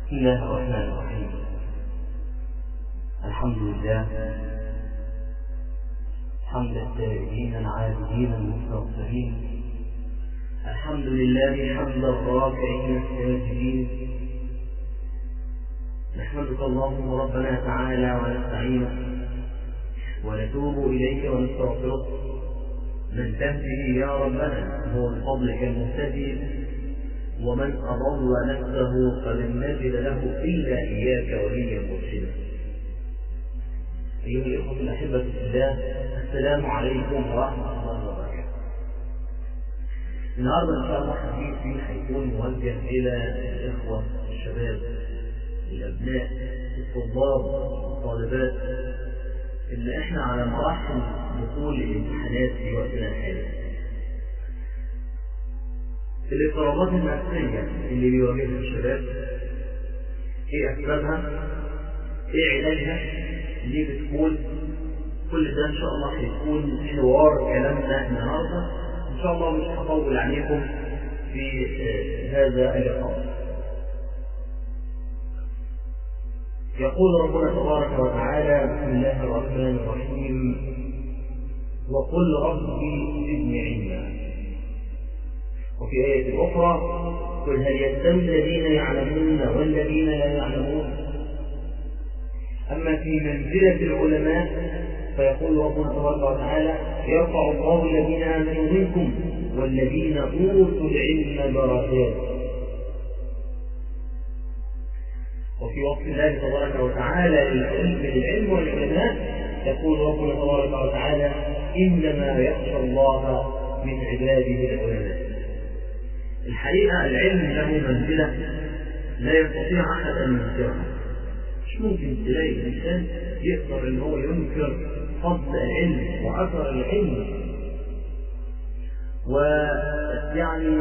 بسم الله الرحمن الرحيم الحمد لله حمد التائبين العابدين المستغفرين الحمد لله حمد الراكعين الساجدين نحمدك اللهم ربنا تعالى ونستعينك ونتوب اليك ونستغفرك من تهده يا ربنا هو من فضلك المهتدي ومن أضل نفسه فلن نجد له إلا إياك وليا مرشدا أيها الإخوة الأحبة في الله السلام عليكم ورحمة الله وبركاته النهارده إن شاء الله حديثي هيكون موجه إلى الإخوة الشباب الأبناء الطلاب الطالبات اللي إحنا على مراحل دخول الامتحانات في وقتنا الحالي الاضطرابات النفسية اللي بيواجهها الشباب ايه اسبابها ايه علاجها ليه بتكون كل ده ان شاء الله هيكون حوار كلامنا النهارده ان شاء الله مش هطول عليكم في هذا اللقاء يقول ربنا تبارك وتعالى بسم الله الرحمن الرحيم وقل ربي زدني علما وفي آية أخرى قل هل يستوي الذين يعلمون والذين لا يعلمون أما في منزلة العلماء فيقول ربنا تبارك وتعالى يرفع الله الذين آمنوا منكم والذين أوتوا العلم درجات وفي وصف الله تبارك وتعالى للعلم بالعلم والعلماء يقول ربنا تبارك وتعالى إنما يخشى الله من عباده العلماء الحقيقة العلم له منزلة لا يستطيع أحد أن ينكرها مش ممكن تلاقي إنسان يقدر إن هو ينكر فضل العلم وأثر العلم ويعني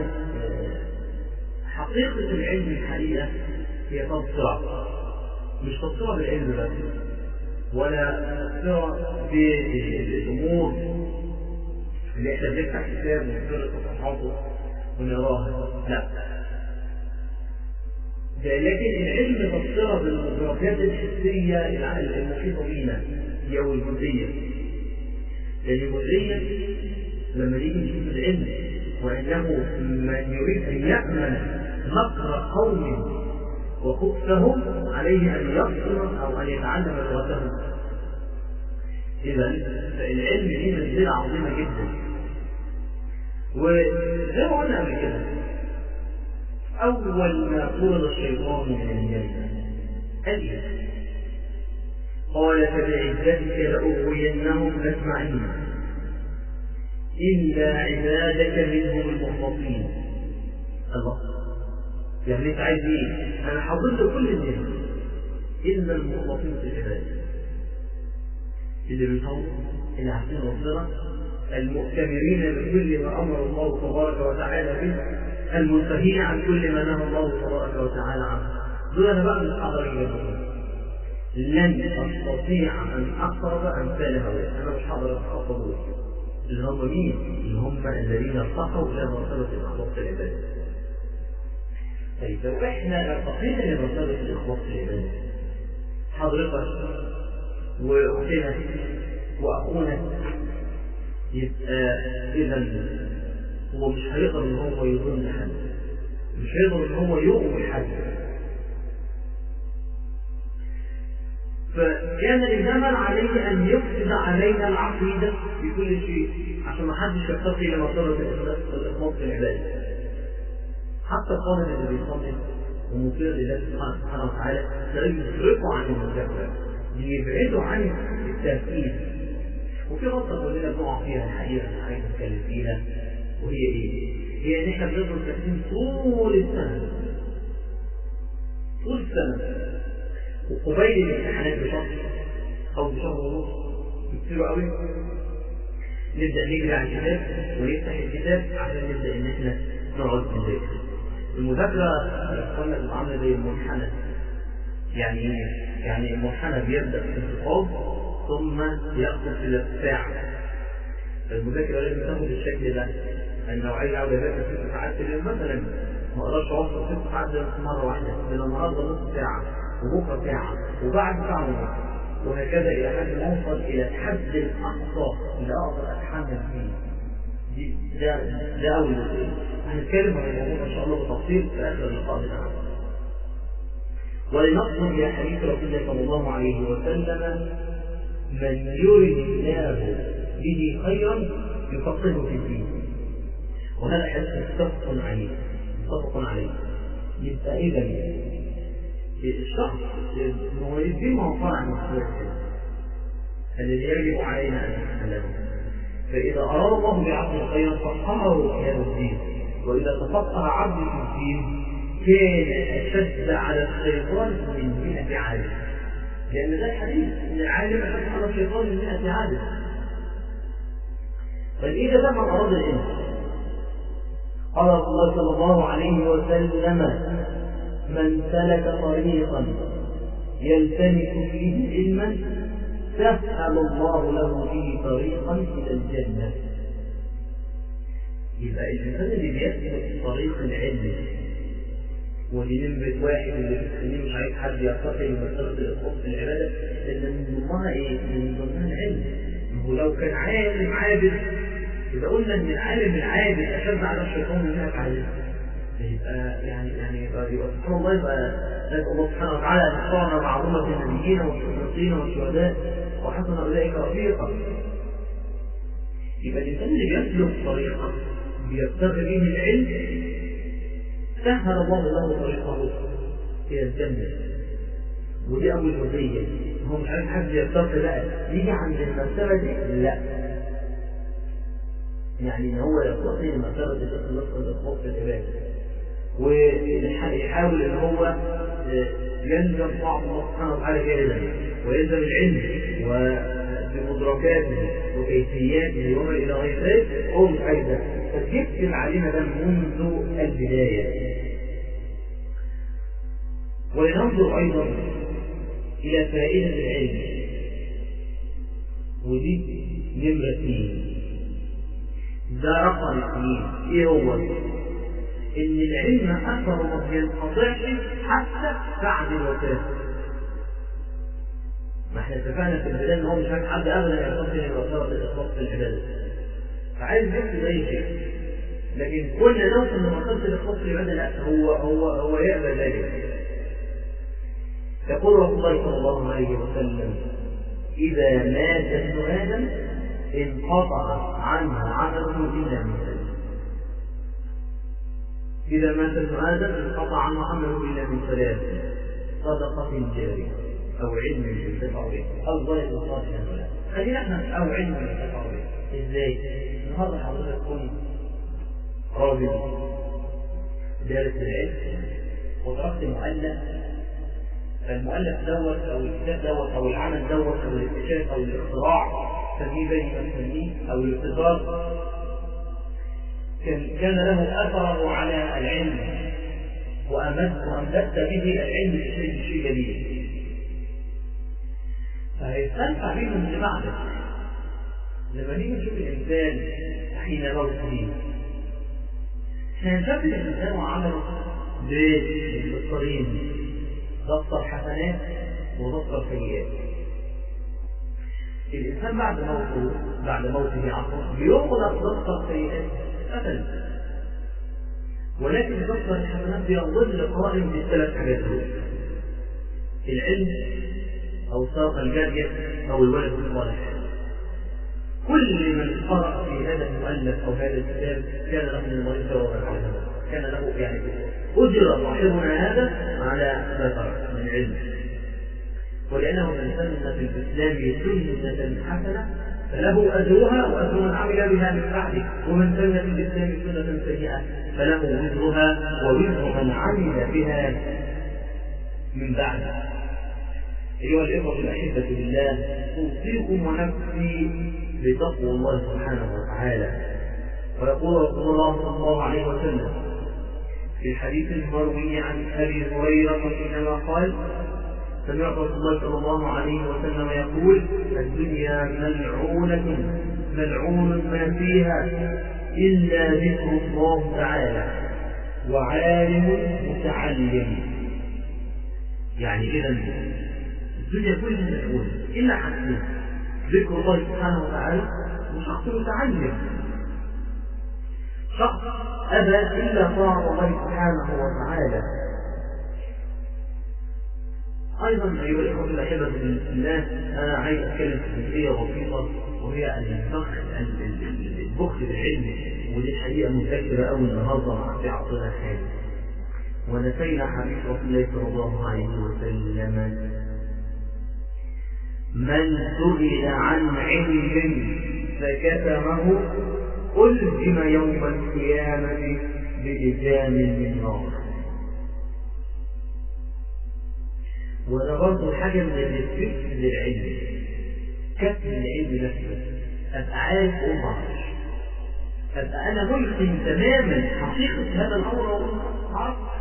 حقيقة العلم الحقيقة هي تبصرة مش تبصرة بالعلم بس ولا تبصرة بالأمور اللي احنا بنفتح كتاب ونقرا صفحاته ونراها لا لكن العلم تبصرة بالمدركات الحسية المحيطة بينا هي الجزئية لأن الجزئية لما نيجي نشوف العلم وأنه من يريد أن يأمن مكر قوم وخبثهم عليه أن يبصر أو أن يتعلم لغتهم إذا فالعلم ليه منزلة عظيمة جدا وزي ما قلنا قبل كده أول ما طرد الشيطان من الجنة قال قال فبعزتك لأغوينهم أجمعين إلا عبادك منهم المخلصين الله يعني انت عايز ايه؟ انا حاضر كل الناس الا المخلصين في العباده اللي بيصوموا اللي عارفين ربنا المؤتمرين بكل ما امر الله تبارك وتعالى به المنتهين عن كل ما نهى الله تبارك وتعالى عنه دول انا بقى مش حاضر الجنه لن استطيع ان اقرب امثال هؤلاء انا مش حاضر اتخطى دول اللي هم مين؟ اللي هم الذين ارتقوا الى مرتبه الاخلاص في العباده طيب لو احنا ارتقينا لمرتبه الاخلاص في العباده حضرتك واختنا واخونا يبقى اذا هو مش هيقدر ان هو يظن حد مش هيقدر ان هو يؤمن حد فكان الزمن عليه ان يفسد علينا العقيده بكل شيء عشان ما حدش يرتقي لمرتبه الاخلاص في العباده حتى الطالب اللي بيصلي ومطيع لله سبحانه وتعالى لا يصرفوا عن المذاكره بيبعدوا عن التركيز وفي غلطه كلنا بنقع فيها الحقيقه اللي عايز نتكلم فيها وهي ايه؟ هي ان احنا بنفضل ساكتين طول السنه طول السنه وقبيل الامتحانات بشهر او بشهر ونص كتير قوي نبدا نجري على الكتاب ونفتح الكتاب عشان نبدا ان احنا نقعد نذاكر المذاكره قلنا بتتعامل زي المنحنى يعني ايه؟ يعني المنحنى بيبدا في انخفاض ثم يأخذ إلى الساعة المذاكرة لازم تاخد الشكل ده النوعية عاوزة ذاكر ست ساعات في اليوم مثلا ما اقدرش اوصل ست ساعات زي مره واحده من النهارده نص ساعه وبكره ساعه وبعد ساعه ونص وهكذا الى حد ما اوصل الى الحد الاقصى اللي اقدر اتحمل فيه دي ده ده اول جزئيه هنتكلم عن الموضوع ان شاء الله بالتفصيل في اخر اللقاء بتاعنا ولنصل الى حديث رسول الله صلى الله عليه وسلم من يرد الله به خيرا يفقهه في الدين وهذا حديث متفق عليه متفق عليه يبقى اذا الشخص هو الدين ما هو فرع من الذي يجب علينا ان نتحمله فاذا اراد الله بعبد خيرا فقهه في هذا الدين واذا تفقه عبد في الدين كان اشد على الشيطان من 100 عالم لان ده الحديث ان العالم اشد على الشيطان من 100 عالم طيب اذا تم اراد العلم قال رسول الله صلى الله عليه وسلم من سلك طريقا يلتمس فيه علما سهل الله له به طريقا الى الجنه يبقى الانسان اللي بيسلك طريق العلم ودي نمرة واحد اللي بتخليه مش عايز حد يرتقي لمرتبة الإخلاص في العبادة إن من ضمنها إيه؟ من ضمنها العلم. ما هو لو كان عالم عابد إذا قلنا إن العالم العابد أشد على الشيطان من 100 عالم يبقى يعني يعني يبقى يبقى سبحان الله يبقى نسأل الله سبحانه وتعالى أن يختارنا مع ظلمة النبيين والصديقين والشهداء وحسن أولئك رفيقا. يبقى الإنسان اللي بيسلك طريقة بيبتغي به العلم سهل الله له طريقه الى الجنه ودي اول وصيه هو مش عارف حد يرتقي بقى يجي عند المرتبه دي لا يعني ان هو يرتقي لمرتبه الاخلاص والاخلاص في العباده ويحاول ان هو يلزم طاعه الله سبحانه وتعالى جاهلا ويلزم العلم وبمدركاته وكيفياته وما الى غير ذلك هو مش عايز ده فتكتب علينا ده منذ البدايه ولننظر أيضا إلى فائدة العلم ودي نمرة اثنين ده رقم اثنين ايه هو؟ ان العلم اثره ما بينقطعش حتى بعد الوفاه ما احنا اتفقنا في البدايه ان هو مش عايز حد ابدا ينتصر الوفاه والاخلاص في العباده فعايز يكتب اي شيء لكن كل نوع من مرتبه الاخلاص في العباده لا هو هو هو يأبى ذلك يقول رسول الله صلى الله عليه وسلم إذا مات ابن آدم انقطع عنه عمله إلا من ثلاث إذا مات ابن آدم انقطع عنه عمله إلا من ثلاث صدقة جارية أو علم ينتفع به أو ضرب صالحا ولا خلينا احنا أو علم ينتفع به إزاي؟ النهارده حضرتك تكون راجل دارس العلم وتركت مؤلف فالمؤلف دوت او الكتاب دوت او العمل دوت او الاكتشاف او الاختراع سميه زي ما نسميه او الابتكار كان كان له اثره على العلم وامد وامددت به العلم بشيء شيء جديد فهيستنفع به من اللي بعدك لما نيجي نشوف الانسان حين موته هنشوف الانسان وعمله بالطريق دفتر حسنات ودفتر سيئات الإنسان بعد موته بعد موته عفوا بيغلق دفتر سيئات أبدا ولكن دفتر الحسنات بيظل قائم بالثلاث حاجات دول العلم أو الصدقة الجارية أو الولد الصالح كل من قرأ في هذا المؤلف أو هذا الكتاب كان له من المريض والعلم كان له يعني أجر صاحبنا هذا على ما ترك من علم ولأنه من سن في الإسلام سنة حسنة فله أجرها وأجر من عمل بها من بعده ومن سن في الإسلام سنة سيئة فله وزرها ووزر من عمل بها من بعده أيها الإخوة الأحبة بالله أوصيكم ونفسي بتقوى الله سبحانه وتعالى ويقول رسول الله صلى الله عليه وسلم في الحديث المروي عن ابي هريره حينما قال سمعت رسول الله صلى الله عليه وسلم يقول الدنيا ملعونة ملعون ما فيها إلا ذكر الله تعالى وعالم متعلم يعني إذا الدنيا كلها مشغولة إلا حاجتين ذكر الله سبحانه وتعالى وشخص متعلم شخص أبى إلا طاعة الله سبحانه وتعالى أيضا أيها الإخوة الأحبة في الله أنا عايز أتكلم في جزئية بسيطة وهي البخل البخل بالعلم ودي الحقيقة مذكرة أوي النهاردة مع في عصرنا الحالي ونسينا حديث رسول الله صلى الله عليه وسلم من سئل عن علم فكتمه ألزم يوم القيامة بلجام من نار وده برضه حاجة من الريسبكت للعلم كتم العلم نفسه أبقى عارف أقول معرفش أبقى أنا ملقن تماما حقيقة هذا الأمر وأقول معرفش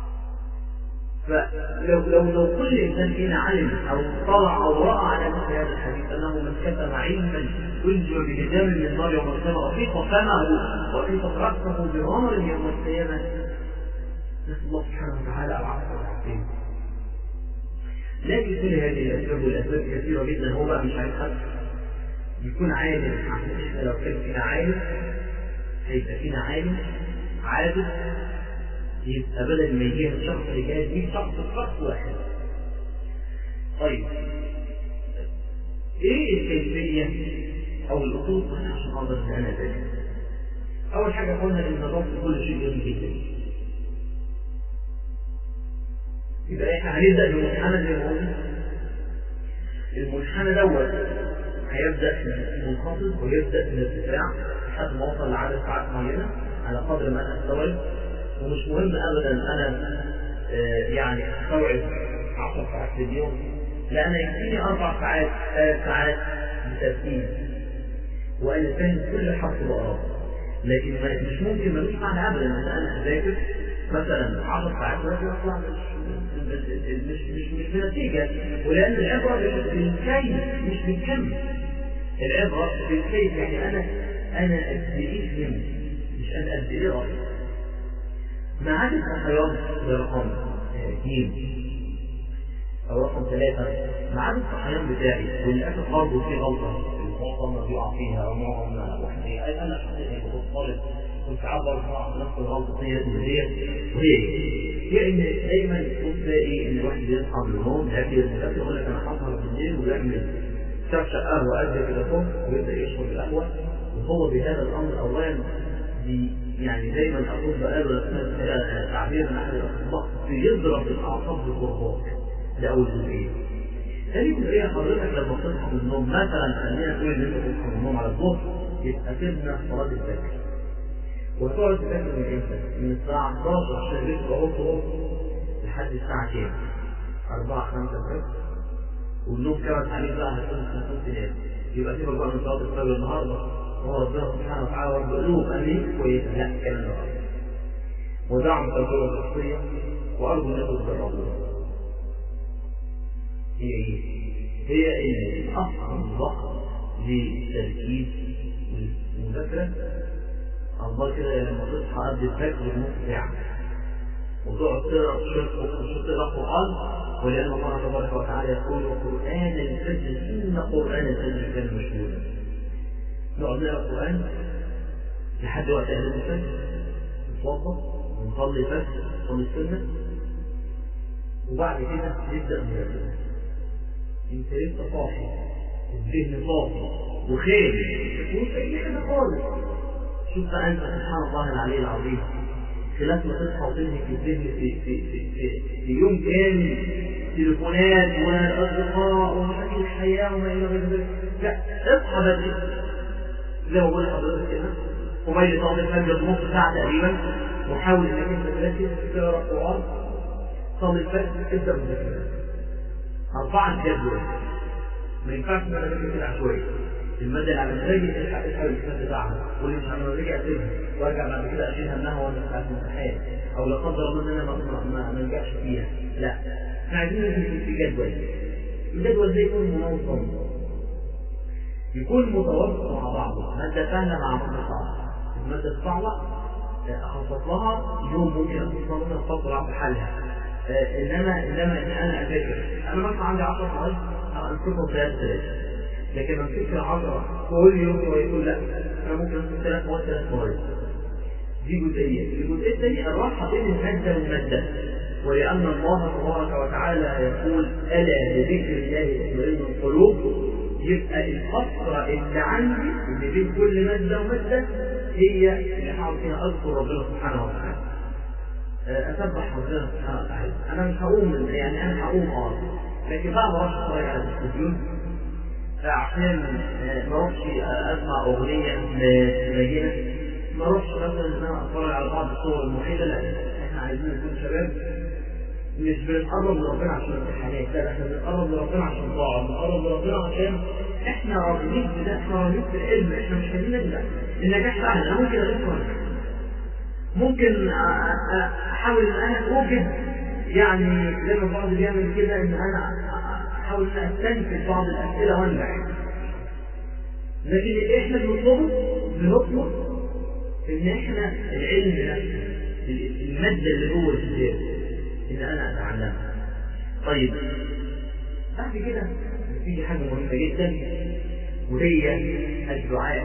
فلو لو لو كل انسان فينا علم او طلع او راى على مثل هذا الحديث انه من كتم علما انجو بلجام من النار يوم القيامه رفيق فمه ورفيق راسه بنار يوم القيامه نسال الله سبحانه وتعالى العفو والعافيه لكن كل هذه الاسباب والاسباب كثيره جدا هو بقى مش عايز حد يكون عالم عشان احنا لو كان فينا عالم هيبقى فينا عالم عابد يبقى بدل ما يجيها الشخص اللي جاي يجيب شخص شخص واحد. طيب ايه الكيفية او الاصول عشان اقدر ان انا ذاكر؟ اول حاجة قلنا ان ضبط كل شيء جميل جدا. يبقى احنا هنبدأ بمنحنى زي ما قلنا. المنحنى دوت هيبدأ منخفض ويبدأ من الارتفاع لحد ما اوصل لعدد ساعات معينة على قدر ما انا استوعب ومش مهم ابدا انا آه يعني استوعب 10 ساعات في اليوم لا انا يكفيني اربع ساعات ثلاث ساعات بتركيز وانا فاهم كل حرف بقراه لكن ما مش ممكن ملوش معنى ابدا ان انا اذاكر مثلا 10 ساعات ولكن اطلع مش مش مش مش بنتيجه ولان العبره بالكيف مش بالكم العبره بالكيف يعني انا انا قد ايه فهمت مش انا قد ايه رايت معاد الصحيان ده رقم اثنين او رقم ثلاثة معاد الصحيان بتاعي وللأسف برضه في غلطة المعظم ما بيقع فيها او معظم ما واحد فيها انا شخصيا كنت طالب كنت عبر عن نفس الغلطة ديت وديت وهي هي ان دايما كنت تلاقي ان الواحد يصحى من النوم لكن المدرس يقول لك انا هسهر بالليل ويعمل شفشق قهوة قد كده فوق ويبدأ يشرب القهوة وهو بهذا الأمر أولا يعني دايما اقول بقاله تعبير من احد الاطباء بيضرب الاعصاب بالغربات ده اول جزئيه. ثاني جزئيه حضرتك لما تصحى من النوم مثلا خلينا نقول ان انت تصحى من النوم على الظهر يبقى تبنى صلاه الفجر. وتقعد تذاكر من امتى؟ من الساعه 11 عشان لسه اهو لحد الساعه كام؟ 4 5 الفجر والنوم كمان عليك بقى هتكون هتكون تنام يبقى سيبك بقى من صلاه الفجر النهارده هو ربنا سبحانه وتعالى رب قلوب أمين كويسة لا الكلام ده غلط ودعم تجربة شخصية وأرجو أن تجربوها هي إيه؟ هي إن أصلا ضغط للتركيز والمذاكرة الله كده لما تصحى قبل الفجر بنص ساعة وتقعد تقرا شوية تقرا قرآن ولأن الله تبارك وتعالى يقول وقرآن الفجر إن قرآن الفجر كان مشهودا نقعد نقرا القرآن لحد وقت أهل الفجر نتوضا ونصلي الفجر نصلي السنة وبعد كده نبدأ مذاكرة أنت لسه صاحي الذهن صافي وخير مش أي حاجة خالص شوف بقى أنت سبحان الله العلي العظيم خلاف ما تصحى وتنهي في الذهن في, في, في, في, في يوم كامل تليفونات واصدقاء ومشاكل الحياه وما الى غير ذلك لا اصحى بدري زي ما بقول لحضرتك كده قبيل صلاه الفجر نص ساعه تقريبا وحاول انك انت تركز تقرا القران صلي الفجر ابدا مذاكره اربعه جدول ما ينفعش ان انا اذاكر كده عشوائي المادة اللي على مزاجي الحق الحل الكتاب بتاعها واللي مش على مزاجي اسيبها وارجع بعد كده اشيل همها وانا في الامتحان او لا قدر الله ان انا ما ما ما انجحش فيها لا احنا عايزين نمشي في جدول الجدول ده يكون منظم يكون متوافق مع بعضه مادة سهلة مع مادة صعبة المادة الصعبة اخصص لها يوم ممكن اخصص لها مثلا فتره بحالها انما انما ان انا اذاكر انا مثلا عندي 10 صفحات انصفهم ثلاث ثلاث لكن امسك 10 كل يوم ويقول لا انا ممكن امسك ثلاث مواد ثلاث مواد دي جزئيه الجزئيه الثانيه الراحه بين الماده والماده ولأن الله تبارك وتعالى يقول ألا بذكر الله تطمئن القلوب يبقى الفترة اللي عندي اللي بين كل مادة ومادة هي اللي هقعد فيها أذكر ربنا سبحانه وتعالى. أسبح ربنا سبحانه وتعالى. أنا مش هقوم يعني أنا هقوم أه لكن بعد ما أروح أتفرج على التلفزيون عشان ما أروحش أسمع أغنية مزينة ما أروحش مثلا إن أنا أتفرج على بعض الصور المحيطة لا إحنا عايزين نكون شباب مش بنقرب لربنا عشان الامتحانات لا احنا بنقرب لربنا عشان طاعه بنقرب لربنا عشان احنا راغبين في ده احنا راغبين في العلم احنا مش عايزين نبدا النجاح سهل انا ممكن اغش ممكن احاول ان انا اوجد يعني زي ما البعض بيعمل كده ان انا احاول ان استنتج بعض الاسئله وانجح لكن اللي احنا بنطلبه بنطلب ان احنا العلم نفسه الماده اللي هو الكتاب ان انا اتعلمها طيب بعد كده في حاجه مهمه جدا وهي الدعاء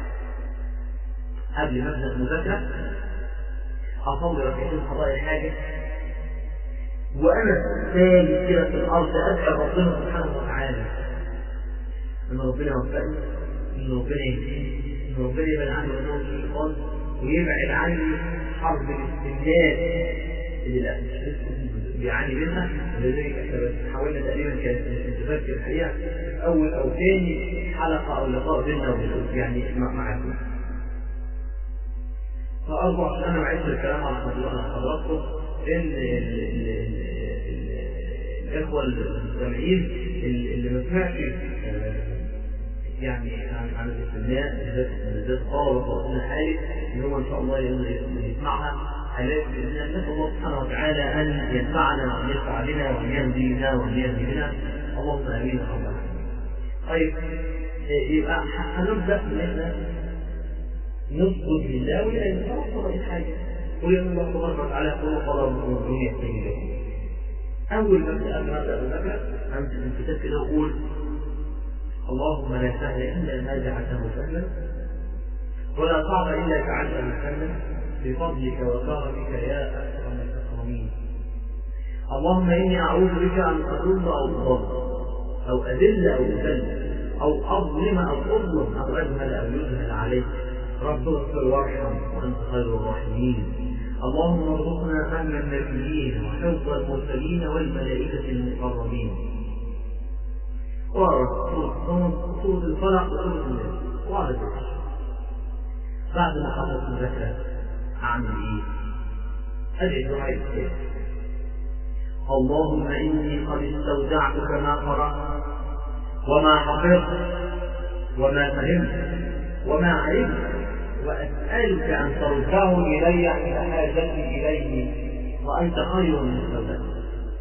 قبل ما ابدا المذاكره اصلي ركعتين قضاء الحاجه وانا ساجد كده في الارض ادعو ربنا سبحانه وتعالى ان ربنا يوفقني ان ربنا يهديني ان ربنا يبعد عني ونور الشيطان ويبعد عني حرب الاستملاك اللي للاسف بيعاني منها ولذلك احنا حاولنا تقريبا كانت تفكر الحقيقه اول او ثاني حلقه او لقاء بيننا وبين يعني معكم. فارجو عشان انا معيش الكلام على حضراتكم ان الاخوه المستمعين اللي ما سمعش يعني عن عن الاستثناء بالذات الطلبه في وقتنا الحالي ان هو ان شاء الله يسمعها عليك نسأل الله سبحانه وتعالى أن ينفعنا وأن ينفع بنا وأن يهدي بنا وأن يهدي بنا اللهم آمين يا رب العالمين. طيب يبقى هنبدأ إن إحنا نسجد لله ولا نتوقف أي حاجة قل إن الله تبارك وتعالى يقول قال ربكم الدنيا يحتاج لكم. أول ما أبدأ قبل ما أبدأ بالذكر أمسك الكتاب كده وأقول اللهم لا سهل إلا ما جعلته سهلا ولا صعب إلا جعلته سهلا بفضلك وكرمك يا أكرم الأكرمين اللهم إني أعوذ بك أن أضل أو أضل أو أذل أو أذل أو أظلم أو أظلم أو أجهل أو يجهل عليك رب اغفر وارحم وأنت خير الراحمين اللهم ارزقنا فهم النبيين وحفظ المرسلين والملائكة المقربين وسورة سورة الفلق وسورة الناس وعلى ذلك بعد ما خلصت المذاكرة أعمل إيه؟ أدعي الدعاء الثاني اللهم إني قد استودعتك ما قرأت وما حفظت وما فهمت وما علمت وأسألك أن ترجعه إلي عند حاجتي إليه وأنت خير من استودعت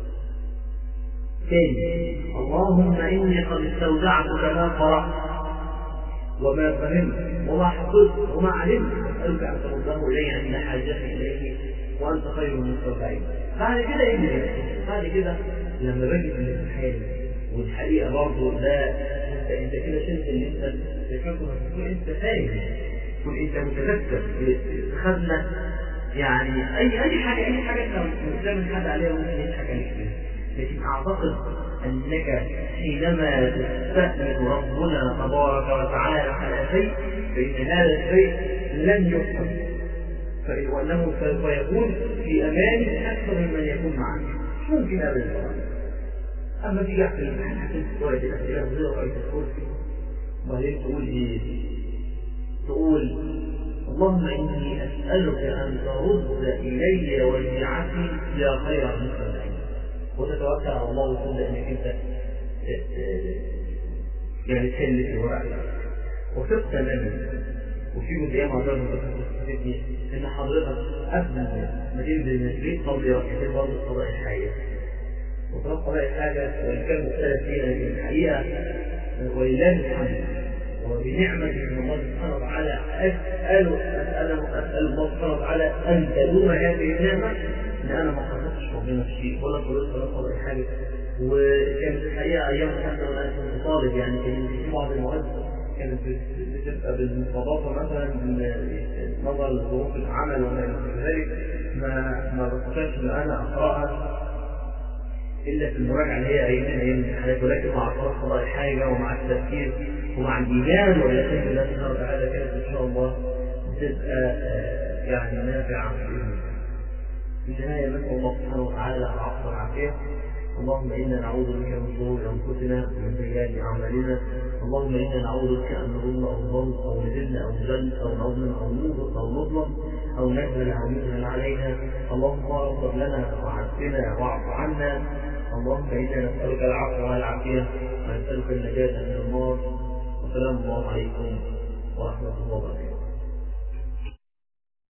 ثاني اللهم إني قد استودعتك ما قرأت وما فهمت وما حفظت وما علمت أسألك أن ترده إلي عند حاجتي إليه وأنت خير من المستودعين. بعد كده إيه بعد كده لما باجي في الامتحان والحقيقة برضه ده أنت أنت كده شلت اللي أنت ذكرته تكون أنت فاهم تكون أنت متذكر خدنا يعني أي أي حاجة أي حاجة أنت مش تعمل حد عليها ممكن يضحك عليك فيها لكن أعتقد أنك حينما تستأمن ربنا تبارك وتعالى على شيء فإن هذا الشيء لن يفهم وأنه سوف يكون في أمان أكثر ممن يكون معك مش ممكن أبدا أما تيجي في الامتحان هتمسك ورقة الأسئلة وزي رأيت الكرسي وبعدين تقول إيه؟ تقول اللهم إني أسألك أن ترد إلي وديعتي يا خير المستمعين وتتوكل على الله وتصدق انك انت يعني تحل في الورق وثق تماما وفي جزئيه معذره بتستفيدني ان حضرتك قبل ما تنزل من البيت تصلي ركعتين برضه قضاء الحاجه وصلاه قضاء الحاجه وان كان مختلف فيها لكن الحقيقه ولله الحمد وبنعمة من الله سبحانه وتعالى أسأل أسأل أسأل الله سبحانه وتعالى أن تدوم هذه النعمة إن أنا ما قصدتش ربنا في شيء ولا قلت ولا قلت أي حاجة وكانت الحقيقة أيام حتى وأنا كنت طالب يعني كان في بعض المواد كانت بتبقى بالمستضافة مثلا نظرا لظروف العمل وما إلى ذلك ما ما بستطيعش إن أنا أقرأها إلا في المراجعة اللي هي أيام أيام الامتحانات ولكن مع قراءة قضاء الحاجة ومع التفكير ومع الإيمان واليقين بالله سبحانه وتعالى كانت إن شاء الله بتبقى يعني نافعة بإذن الله. في النهاية نسأل الله سبحانه وتعالى العفو والعافية اللهم إنا نعوذ بك من شرور أنفسنا ومن سيئات أعمالنا اللهم إنا نعوذ بك أن نظلم أو نظلم أو نذل أو نجل أو نظلم أو نوظف أو نظلم أو نجهل أو يجهل علينا اللهم اغفر لنا وعافنا واعف عنا اللهم إنا نسألك العفو والعافية ونسألك النجاة من النار وسلام الله عليكم ورحمة الله وبركاته